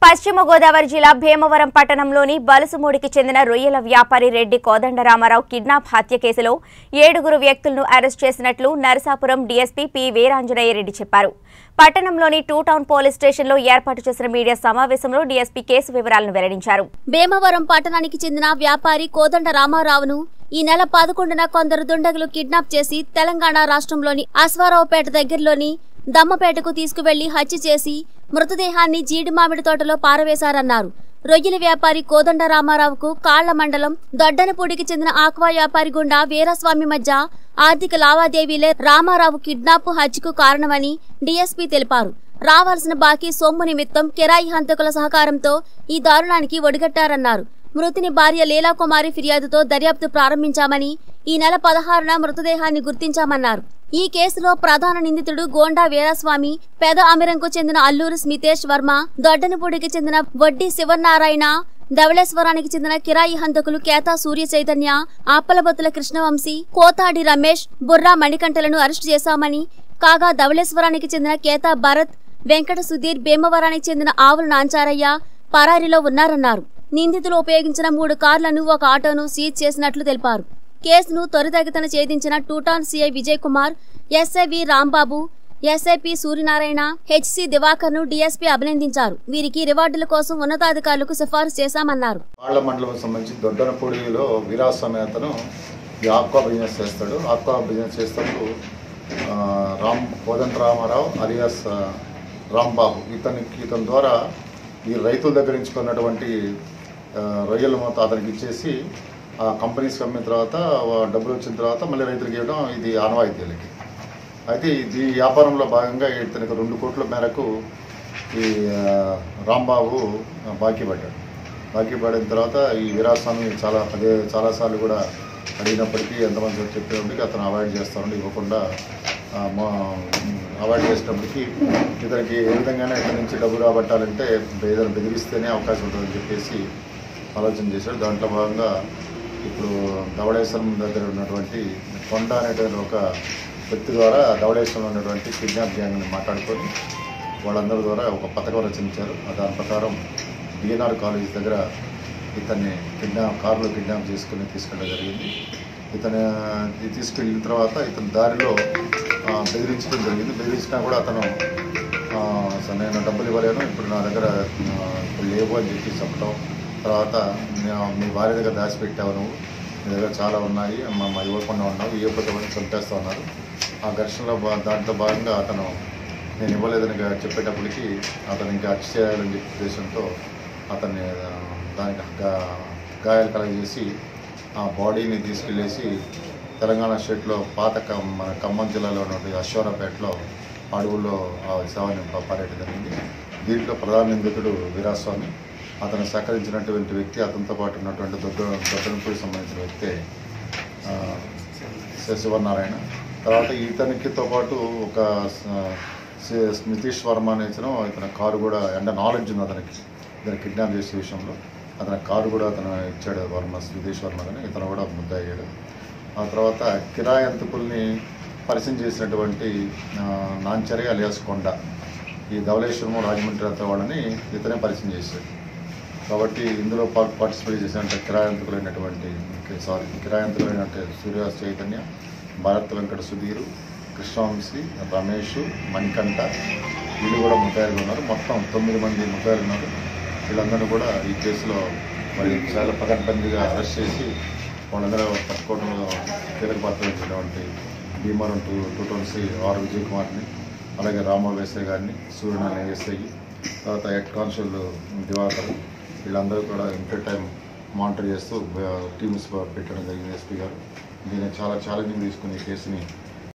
పశ్చిమ గోదావరి జిల్లా భీమవరం పట్టణంలోని బలుసుమూడికి చెందిన రొయ్యల వ్యాపారి రెడ్డి కోదండరామారావు కిడ్నాప్ హత్య కేసులో ఏడుగురు వ్యక్తులను అరెస్ట్ చేసినట్లు నరసాపురం డీఎస్పీ పి వీరాంజనేయ రెడ్డి చెప్పారు పట్టణంలోని టూ టౌన్ పోలీస్ స్టేషన్లో ఏర్పాటు చేసిన మీడియా సమావేశంలో డీఎస్పీ కేసు వివరాలను వెల్లడించారు భీమవరం పట్టణానికి చెందిన వ్యాపారి కోదండ రామారావును ఈ నెల పదకొండున కొందరు దుండగులు కిడ్నాప్ చేసి తెలంగాణ రాష్ట్రంలోని అశ్వారావుపేట దగ్గరలోని దమ్మపేటకు తీసుకువెళ్లి హత్య చేసి మృతదేహాన్ని జీడి మామిడి తోటలో పారవేశారన్నారు రొయ్యల వ్యాపారి కోదండ రామారావుకు కాళ్ల మండలం దొడ్డనపూడికి చెందిన ఆక్వా వ్యాపారి గుండా వీరస్వామి మధ్య ఆర్థిక లావాదేవీలే రామారావు కిడ్నాప్ హత్యకు కారణమని డీఎస్పీ తెలిపారు రావాల్సిన బాకీ సొమ్ము నిమిత్తం కిరాయి హంతకుల సహకారంతో ఈ దారుణానికి ఒడిగట్టారన్నారు మృతుని భార్య లీలాకుమారి ఫిర్యాదుతో దర్యాప్తు ప్రారంభించామని ఈ నెల పదహారున మృతదేహాన్ని గుర్తించామన్నారు ఈ కేసులో ప్రధాన నిందితుడు గోండా వీరస్వామి పెద అమిరంకు చెందిన అల్లూరు స్మితేష్ వర్మ దొడ్డనపూడికి చెందిన వడ్డీ శివనారాయణ ధవళేశ్వరానికి చెందిన కిరాయి హంతకులు కేతా సూర్య చైతన్య ఆప్పలబొత్తుల కృష్ణవంశీ కోతాడి రమేష్ బుర్రా మణికంఠలను అరెస్టు చేశామని కాగా ధవళేశ్వరానికి చెందిన కేతా భరత్ వెంకట సుధీర్ భీమవరానికి చెందిన ఆవుల నాంచారయ్య పరారీలో ఉన్నారన్నారు నిందితులు ఉపయోగించిన మూడు కార్లను ఒక ఆటోను సీజ్ చేసినట్లు తెలిపారు కేసును త్వరితగతిన ఛేదించిన two town CI Vijay Kumar SI V Rambabu SI P Suryanarayana HC Divakar ను డీఎస్పీ అభినందించారు వీరికి రివార్డుల కోసం ఉన్నతాధికారులకు సిఫారసు చేశామన్నారు పాళ్ల మండలం సంబంధించి దొడ్డనపూడిలో వీరాస్వామి అతను ఈ ఆక్వా బిజినెస్ చేస్తాడు ఆక్వా బిజినెస్ చేస్తూ ఆ, రామ్ కోదండ రామారావు అలియాస్ ఆ, రాంబాబు ఇతనికి ఇతని ద్వారా ఈ రైతుల దగ్గర నుంచి కొన్నటువంటి ఆ, రొయ్యల మొత్తం అతనికి ఇచ్చేసి ఆ కంపెనీస్కి అమ్మిన తర్వాత ఆ డబ్బులు వచ్చిన తర్వాత మళ్ళీ రైతులకు ఇవ్వడం ఇది ఆనవాయితీలకి అయితే ఇది వ్యాపారంలో భాగంగా ఇతనికి రెండు కోట్ల మేరకు ఈ ఆ, రాంబాబు బాకీ పడ్డాడు బాకీ పడిన తర్వాత ఈ వీరాస్వామి చాలా పదే చాలాసార్లు కూడా అడిగినప్పటికీ ఎంతమంది చెప్పేప్పటికీ అతను అవాయిడ్ చేస్తాను ఇవ్వకుండా ఆ, మా అవాయిడ్ చేసినప్పటికీ ఇతనికి ఏ విధంగానే ఇక్కడి నుంచి డబ్బు రాబట్టాలంటే ఏదైనా బెదిరిస్తేనే అవకాశం ఉంటుందని చెప్పేసి ఆలోచన చేశాడు దాంట్లో భాగంగా ఇప్పుడు ధవళేశ్వరం దగ్గర ఉన్నటువంటి కొండ అనేటువంటి ఒక వ్యక్తి ద్వారా ధవళేశ్వరంలో ఉన్నటువంటి కిడ్నాప్ గ్యాంగ్ని మాట్లాడుకొని వాళ్ళందరి ద్వారా ఒక పథకం రచించారు ఆ దాని ప్రకారం డిఎన్ఆర్ కాలేజ్ దగ్గర ఇతన్ని కిడ్నాప్ కారులో కిడ్నాప్ చేసుకుని తీసుకెళ్ళడం జరిగింది ఇతను ఇది తీసుకెళ్ళిన తర్వాత ఇతని దారిలో ఆ, బెదిరించడం జరిగింది బెదిరించినా కూడా అతను ఆ, అసలు నేను డబ్బులు ఇవ్వలేను ఇప్పుడు నా దగ్గర ఆ, ఇప్పుడు లేవు అని చెప్పి చెప్పడం తర్వాత "నా- మీ భార్య దగ్గర దాచిపెట్టావు నువ్వు మీ దగ్గర చాలా ఉన్నాయి మా మా ఇవ్వకుండా ఉన్నావు ఇవ్వకపోతే వాడిని చంపేస్తా ఉన్నారు ఆ ఘర్షణలో భా- దాంట్లో భాగంగా అతను నేను ఇవ్వలేదని గా- చెప్పేటప్పటికి అతను ఇంకా హత్య చేయాలని చెప్పే ఉద్దేశంతో అతన్ని ఆ, దానికి గా- గాయాలు కలగజేసి ఆ బాడీని తీసుకెళ్ళేసి తెలంగాణ స్టేట్లో పాత కమ్- మన ఖమ్మం జిల్లాలో ఉన్నటువంటి అశ్వరాపేటలో అడవుల్లో ఆ శవాన్ని ప- పారేయడం జరిగింది దీంట్లో ప్రధాన నిందితుడు వీరాస్వామి అతను సహకరించినటువంటి వ్యక్తి అతనితో పాటు ఉన్నటువంటి దొడ్డ దొడ్డనపూడికి సంబంధించిన వ్యక్తి ఆ, శ- శివనారాయణ తర్వాత ఇతనికితో పాటు ఒక స- సి- స్మితీష్ వర్మ అనే ఇతను ఇతని కారు కూడా అంటే నాలెడ్జ్ ఉంది అతనికి ఇతను కిడ్నాప్ చేసే విషయంలో అతని కారు కూడా అతను ఇచ్చాడు వర్మ స్మితీష్ వర్మ అని ఇతను కూడా ముద్ద అయ్యాడు ఆ తర్వాత కిరాయి అంతకుల్ని పరిచయం చేసినటువంటి ఆ, నాంచరి అలియాస్ కొండ ఈ ధవళేశ్వరము రాజమండ్రి అంతా వాళ్ళని ఇతనే పరిచయం చేశాడు కాబట్టి ఇందులో పార్ట్ పార్టిసిపేట్ చేసినట్టు కిరాయంతకులైనటువంటి సారీ కిరాయంతకులైనటువంటి సూర్య చైతన్య భారత్ వెంకట సుధీరు కృష్ణవంశీ రమేష్ మణికంఠ వీళ్ళు కూడా ముద్దాయిలు ఉన్నారు మొత్తం తొమ్మిది మంది ముద్దాయిలు ఉన్నారు వీళ్ళందరూ కూడా ఈ కేసులో మరి చాలా పకడ్బందీగా అరెస్ట్ చేసి వాళ్ళందరూ పట్టుకోవడంలో కీలక పాత్ర వహించినటువంటి Bhimavaram two two twenty R Vijay కుమార్ని అలాగే రామోల్ ఎస్ఐ గారిని సూర్యనారాయణ ఎస్ఐ తర్వాత హెడ్ కానిస్టేబుల్ దివాకర్ వీళ్ళందరూ కూడా ఇంటర్ టైం మానిటర్ చేస్తూ టీమ్స్ పెట్టడం జరిగింది ఎస్పీ గారు దీన్ని చాలా ఛాలెంజింగ్ తీసుకుని ఈ కేసుని